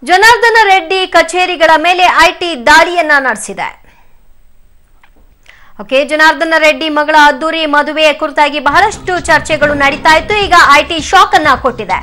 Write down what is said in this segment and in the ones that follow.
ಜನಾರ್ದನ ರೆಡ್ಡಿ ಕಚೇರಿಗಳ ಮೇಲೆ ಐಟಿ ದಾಳಿಯನ್ನ ನಡೆಸಿದೆ ಓಕೆ ಜನಾರ್ದನ ರೆಡ್ಡಿ ಮಗಳ ಅದ್ದೂರಿ ಮದುವೆ ಕುರಿತಾಗಿ ಬಹಳಷ್ಟು ಚರ್ಚೆಗಳು ನಡೀತಾ ಇತ್ತು ಈಗ ಐಟಿ ಶಾಕ್ ಅನ್ನ ಕೊಟ್ಟಿದೆ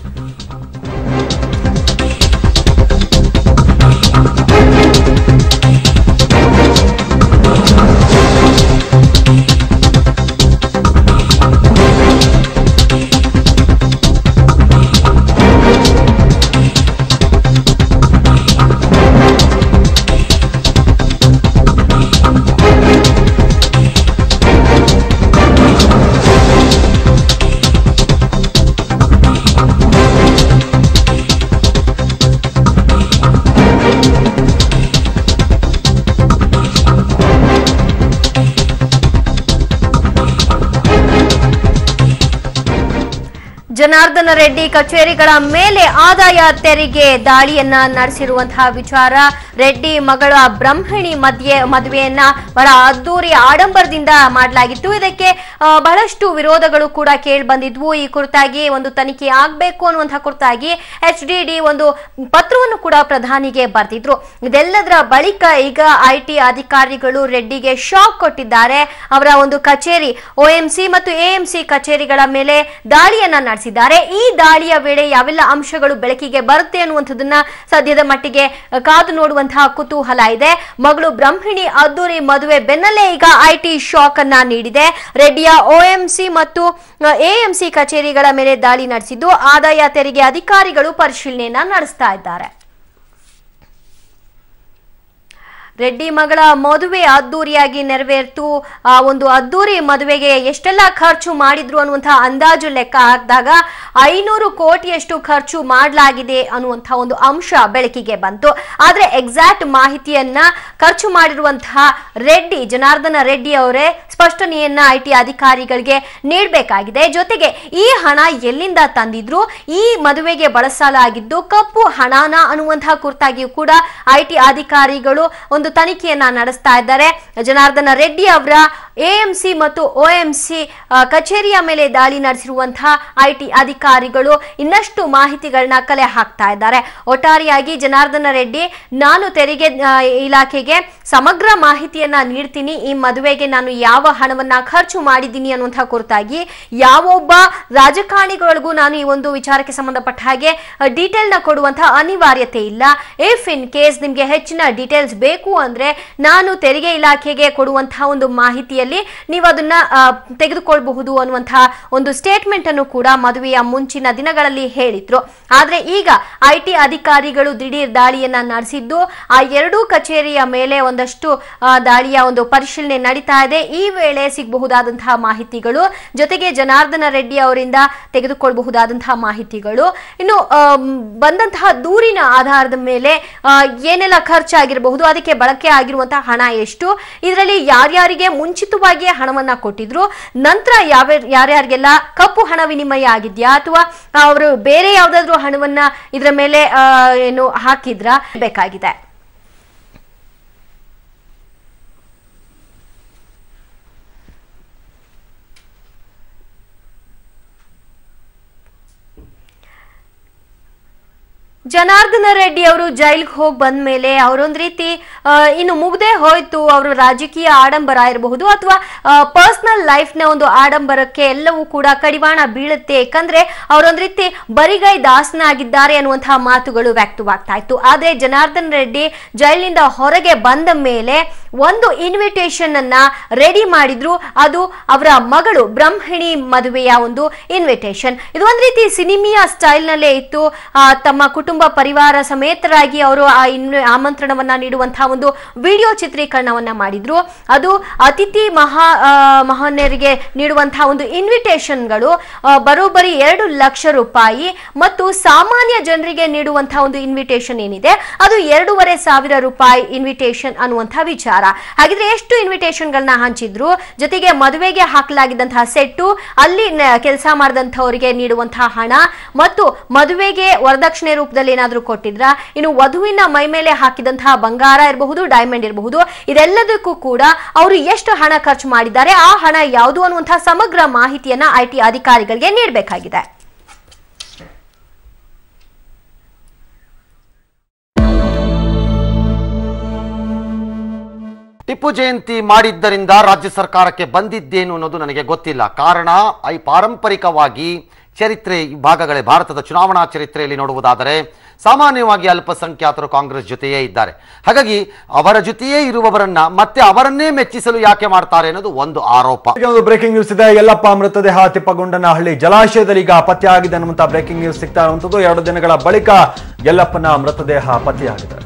ಜನಾರ್ದನ ರೆಡ್ಡಿ ಕಚೇರಿಗಳ ಮೇಲೆ ಆದಾಯ ತೆರಿಗೆ ದಾಳಿಯನ್ನ ನಡೆಸಿರುವಂತಹ ವಿಚಾರ ರೆಡ್ಡಿ ಮಗಳ ಬ್ರಹ್ಮಣಿ ಮಧ್ಯೆ ಮದುವೆಯನ್ನ ಬಹಳ ಅದ್ದೂರಿ ಆಡಂಬರದಿಂದ ಮಾಡಲಾಗಿತ್ತು ಇದಕ್ಕೆ ಆ, ಬಹಳಷ್ಟು ವಿರೋಧಗಳು ಕೂಡ ಕೇಳಿ ಬಂದಿದ್ವು ಈ ಕುರಿತಾಗಿ ಒಂದು ತನಿಖೆ ಆಗಬೇಕು ಅನ್ನುವಂತಹ ಕುರಿತಾಗಿ ಎಚ್ ಡಿ ಡಿ ಒಂದು ಪತ್ರವನ್ನು ಕೂಡ ಪ್ರಧಾನಿಗೆ ಬರೆದಿದ್ರು ಇದೆಲ್ಲದರ ಬಳಿಕ ಈಗ ಐ ಟಿ ಅಧಿಕಾರಿಗಳು ರೆಡ್ಡಿಗೆ ಶಾಕ್ ಕೊಟ್ಟಿದ್ದಾರೆ ಅವರ ಒಂದು ಕಚೇರಿ ಒಎಂಸಿ ಮತ್ತು ಎಎಂಸಿ ಕಚೇರಿಗಳ ಮೇಲೆ ದಾಳಿಯನ್ನ ನಡೆಸಿದ್ದಾರೆ ಈ ದಾಳಿಯ ವೇಳೆ ಯಾವೆಲ್ಲ ಅಂಶಗಳು ಬೆಳಕಿಗೆ ಬರುತ್ತೆ ಅನ್ನುವಂಥದ್ದನ್ನ ಸದ್ಯದ ಮಟ್ಟಿಗೆ ಕಾದು ನೋಡುವಂತಹ ಕುತೂಹಲ ಇದೆ ಮಗಳು ಬ್ರಹ್ಮಿಣಿ ಅದ್ದೂರಿ ಮದುವೆ ಬೆನ್ನಲ್ಲೇ ಈಗ ಐಟಿ ಶಾಕ್ ಅನ್ನ ನೀಡಿದೆ ರೆಡ್ಡಿಯ ಒಎಂಸಿ ಮತ್ತು ಎಎಂಸಿ ಕಚೇರಿಗಳ ಮೇಲೆ ದಾಳಿ ನಡೆಸಿದ್ದು ಆದಾಯ ತೆರಿಗೆ ಅಧಿಕಾರಿಗಳು ಪರಿಶೀಲನೆಯನ್ನ ನಡೆಸ್ತಾ ಇದ್ದಾರೆ ರೆಡ್ಡಿ ಮಗಳ ಮದುವೆ ಅದ್ದೂರಿಯಾಗಿ ನೆರವೇರ್ತು ಆ ಒಂದು ಅದ್ದೂರಿ ಮದುವೆಗೆ ಎಷ್ಟೆಲ್ಲ ಖರ್ಚು ಮಾಡಿದ್ರು ಅನ್ನುವಂತಹ ಅಂದಾಜು ಲೆಕ್ಕ ಹಾಕಿದಾಗ ಐನೂರು ಕೋಟಿಯಷ್ಟು ಖರ್ಚು ಮಾಡಲಾಗಿದೆ ಅನ್ನುವಂತಹ ಒಂದು ಅಂಶ ಬೆಳಕಿಗೆ ಬಂತು ಆದ್ರೆ ಎಕ್ಸಾಕ್ಟ್ ಮಾಹಿತಿಯನ್ನ ಖರ್ಚು ಮಾಡಿರುವಂತಹ ರೆಡ್ಡಿ ಜನಾರ್ದನ ರೆಡ್ಡಿ ಅವರೇ ಸ್ಪಷ್ಟನೆಯನ್ನ ಐ ಟಿ ಅಧಿಕಾರಿಗಳಿಗೆ ನೀಡಬೇಕಾಗಿದೆ ಜೊತೆಗೆ ಈ ಹಣ ಎಲ್ಲಿಂದ ತಂದಿದ್ರು ಈ ಮದುವೆಗೆ ಬಳಸಲಾಗಿದ್ದು ಕಪ್ಪು ಹಣನ ಅನ್ನುವಂತಹ ಕುರಿತಾಗಿಯೂ ಕೂಡ ಐ ಟಿ ಅಧಿಕಾರಿಗಳು ಒಂದು ತನಿಖೆಯನ್ನ ನಡೆಸ್ತಾ ಇದ್ದಾರೆ ಜನಾರ್ದನ ರೆಡ್ಡಿ ಅವರ ಎಎಂಸಿ ಮತ್ತು ಒಎಂಸಿ ಕಚೇರಿಯ ಮೇಲೆ ದಾಳಿ ನಡೆಸಿರುವಂತಹ ಐ ಟಿ ಅಧಿಕಾರಿಗಳು ಇನ್ನಷ್ಟು ಮಾಹಿತಿಗಳನ್ನ ಕಲೆ ಹಾಕ್ತಾ ಇದ್ದಾರೆ ಒಟ್ಟಾರೆಯಾಗಿ ಜನಾರ್ದನ ರೆಡ್ಡಿ ನಾನು ತೆರಿಗೆ ಆ, ಇಲಾಖೆಗೆ ಸಮಗ್ರ ಮಾಹಿತಿಯನ್ನ ನೀಡ್ತೀನಿ ಈ ಮದುವೆಗೆ ನಾನು ಯಾವ ಹಣವನ್ನ ಖರ್ಚು ಮಾಡಿದ್ದೀನಿ ಅನ್ನುವಂತಹ ಕುರಿತಾಗಿ ಯಾವೊಬ್ಬ ರಾಜಕಾರಣಿಗಳಿಗೂ ನಾನು ಈ ಒಂದು ವಿಚಾರಕ್ಕೆ ಸಂಬಂಧಪಟ್ಟ ಹಾಗೆ ಡೀಟೇಲ್ ನ ಕೊಡುವಂತಹ ಅನಿವಾರ್ಯತೆ ಇಲ್ಲ ಇಫ್ ಇನ್ ಕೇಸ್ ನಿಮ್ಗೆ ಹೆಚ್ಚಿನ ಡೀಟೇಲ್ಸ್ ಬೇಕು ಅಂದ್ರೆ ನಾನು ತೆರಿಗೆ ಇಲಾಖೆಗೆ ಕೊಡುವಂತಹ ಒಂದು ಮಾಹಿತಿಯಲ್ಲಿ ನೀವು ಅದನ್ನ ಆ, ತೆಗೆದುಕೊಳ್ಬಹುದು ಅನ್ನುವಂತಹ ಒಂದು ಸ್ಟೇಟ್ಮೆಂಟ್ ಅನ್ನು ಕೂಡ ಮದುವೆಯ ಮುಂಚಿನ ದಿನಗಳಲ್ಲಿ ಹೇಳಿದ್ರು ಆದ್ರೆ ಈಗ ಐ ಟಿ ಅಧಿಕಾರಿಗಳು ದಿಢೀರ್ ದಾಳಿಯನ್ನ ನಡೆಸಿದ್ದು ಆ ಎರಡೂ ಕಚೇರಿಯ ಮೇಲೆ ಒಂದಷ್ಟು ಆ, ದಾಳಿಯ ಒಂದು ಪರಿಶೀಲನೆ ನಡೀತಾ ಇದೆ ಈ ವೇಳೆ ಸಿಗಬಹುದಾದಂತಹ ಮಾಹಿತಿಗಳು ಜೊತೆಗೆ ಜನಾರ್ದನ ರೆಡ್ಡಿ ಅವರಿಂದ ತೆಗೆದುಕೊಳ್ಳಬಹುದಾದಂತಹ ಮಾಹಿತಿಗಳು ಇನ್ನು ಆಮ್, ಬಂದಂತಹ ದೂರಿನ ಆಧಾರದ ಮೇಲೆ ಆ, ಏನೆಲ್ಲ ಖರ್ಚಾಗಿರಬಹುದು ಅದಕ್ಕೆ ಬಳಕೆ ಆಗಿರುವಂತಹ ಹಣ ಎಷ್ಟು ಇದರಲ್ಲಿ ಯಾರ್ಯಾರಿಗೆ ಮುಂಚಿತವಾಗಿಯೇ ಹಣವನ್ನ ಕೊಟ್ಟಿದ್ರು ನಂತರ ಯಾವ ಯಾರ್ಯಾರಿಗೆಲ್ಲ ಕಪ್ಪು ಹಣ ವಿನಿಮಯ ಆಗಿದ್ಯಾ ಅಥವಾ ಅವರು ಬೇರೆ ಯಾವ್ದಾದ್ರು ಹಣವನ್ನ ಇದರ ಮೇಲೆ ಆ, ಏನು ಹಾಕಿದ್ರ ಬೇಕಾಗಿದೆ ಜನಾರ್ದನ ರೆಡ್ಡಿ ಅವರು ಜೈಲ್ಗೆ ಹೋಗಿ ಬಂದ ಮೇಲೆ ಅವರೊಂದ್ ರೀತಿ ಆ, ಇನ್ನು ಮುಗ್ದೇ ಹೋಯ್ತು ಅವರು ರಾಜಕೀಯ ಆಡಂಬರ ಇರಬಹುದು ಅಥವಾ ಪರ್ಸನಲ್ ಲೈಫ್ನ ಒಂದು ಆಡಂಬರಕ್ಕೆ ಎಲ್ಲವೂ ಕೂಡ ಕಡಿವಾಣ ಬೀಳುತ್ತೆ ಯಾಕಂದ್ರೆ ಅವರೊಂದ್ ರೀತಿ ಬರಿಗೈ ದಾಸನಾಗಿದ್ದಾರೆ ಅನ್ನುವಂತಹ ಮಾತುಗಳು ವ್ಯಕ್ತವಾಗ್ತಾ ಇತ್ತು ಆದ್ರೆ ಜನಾರ್ದನ್ ರೆಡ್ಡಿ ಜೈಲಿನಿಂದ ಹೊರಗೆ ಬಂದ ಮೇಲೆ ಒಂದು ಇನ್ವಿಟೇಷನ್ ಅನ್ನ ರೆಡಿ ಮಾಡಿದ್ರು ಅದು ಅವರ ಮಗಳು ಬ್ರಹ್ಮಿಣಿ ಮದುವೆಯ ಒಂದು ಇನ್ವಿಟೇಷನ್ ಇದು ಒಂದ್ ರೀತಿ ಸಿನಿಮಿಯಾ ಸ್ಟೈಲ್ ನಲ್ಲೇ ಇತ್ತು ಆ, ತಮ್ಮ ಕುಟುಂಬ ಪರಿವಾರ ಸಮೇತರಾಗಿ ಅವರು ಆ ಇನ್ ಆಮಂತ್ರಣವನ್ನ ನೀಡುವಂತಹ ಒಂದು ವಿಡಿಯೋ ಚಿತ್ರೀಕರಣವನ್ನ ಮಾಡಿದ್ರು ಅದು ಅತಿಥಿ ಮಹಾ ಆ, ಮಹಾನ್ಯರಿಗೆ ನೀಡುವಂತಹ ಒಂದು ಇನ್ವಿಟೇಷನ್ಗಳು ಆ, ಬರೋಬ್ಬರಿ ಎರಡು ಲಕ್ಷ ರೂಪಾಯಿ ಮತ್ತು ಸಾಮಾನ್ಯ ಜನರಿಗೆ ನೀಡುವಂತಹ ಒಂದು ಇನ್ವಿಟೇಷನ್ ಏನಿದೆ ಅದು ಎರಡೂವರೆ ಸಾವಿರ ರೂಪಾಯಿ ಇನ್ವಿಟೇಷನ್ ಅನ್ನುವಂತಹ ವಿಚಾರ ಹಾಗಿದ್ರೆ ಎಷ್ಟು ಇನ್ವಿಟೇಷನ್ ಗಳನ್ನ ಹಂಚಿದ್ರು ಜೊತೆಗೆ ಮದುವೆಗೆ ಹಾಕಲಾಗಿದ್ದಂತಹ ಸೆಟ್ಟು ಅಲ್ಲಿ ಕೆಲಸ ಮಾಡಿದಂಥವರಿಗೆ ನೀಡುವಂತಹ ಹಣ ಮತ್ತು ಮದುವೆಗೆ ವರದಕ್ಷಿಣೆ ರೂಪದಲ್ಲಿ ಏನಾದರೂ ಕೊಟ್ಟಿದ್ರ ಇನ್ನು ವಧುವಿನ ಮೈ ಮೇಲೆ ಹಾಕಿದಂತಹ ಬಂಗಾರ ಇರಬಹುದು ಡೈಮಂಡ್ ಇರಬಹುದು ಇದೆಲ್ಲದಕ್ಕೂ ಕೂಡ ಅವರು ಎಷ್ಟು ಹಣ ಖರ್ಚು ಮಾಡಿದ್ದಾರೆ ಆ ಹಣ ಯಾವುದು ಅನ್ನುವಂತಹ ಸಮಗ್ರ ಮಾಹಿತಿಯನ್ನ ಐ ಟಿ ಅಧಿಕಾರಿಗಳಿಗೆ ನೀಡಬೇಕಾಗಿದೆ ಟಿಪ್ಪು ಜಯಂತಿ ಮಾಡಿದ್ದರಿಂದ ರಾಜ್ಯ ಸರ್ಕಾರಕ್ಕೆ ಬಂದಿದ್ದೇನು ಅನ್ನೋದು ನನಗೆ ಗೊತ್ತಿಲ್ಲ ಕಾರಣ ಐ ಪಾರಂಪರಿಕವಾಗಿ ಚರಿತ್ರೆ ಈ ಭಾಗಗಳೇ ಭಾರತದ ಚುನಾವಣಾ ಚರಿತ್ರೆಯಲ್ಲಿ ನೋಡುವುದಾದರೆ ಸಾಮಾನ್ಯವಾಗಿ ಅಲ್ಪಸಂಖ್ಯಾತರು ಕಾಂಗ್ರೆಸ್ ಜೊತೆಯೇ ಇದ್ದಾರೆ ಹಾಗಾಗಿ ಅವರ ಜೊತೆಯೇ ಇರುವವರನ್ನ ಮತ್ತೆ ಅವರನ್ನೇ ಮೆಚ್ಚಿಸಲು ಯಾಕೆ ಮಾಡ್ತಾರೆ ಅನ್ನೋದು ಒಂದು ಆರೋಪ ಈಗ ಒಂದು ಬ್ರೇಕಿಂಗ್ ನ್ಯೂಸ್ ಇದೆ ಯಲ್ಲಪ್ಪ ಮೃತದೇಹ ತಿಪ್ಪಗೊಂಡನಹಳ್ಳಿ ಜಲಾಶಯದಲ್ಲಿ ಈಗ ಪತ್ತೆಯಾಗಿದೆ ಅನ್ನುವಂತ ಬ್ರೇಕಿಂಗ್ ನ್ಯೂಸ್ ಸಿಗ್ತಾ ಇರುವಂತದ್ದು ಎರಡು ದಿನಗಳ ಬಳಿಕ ಯಲ್ಲಪ್ಪನ ಮೃತದೇಹ ಪತ್ತೆಯಾಗಿದೆ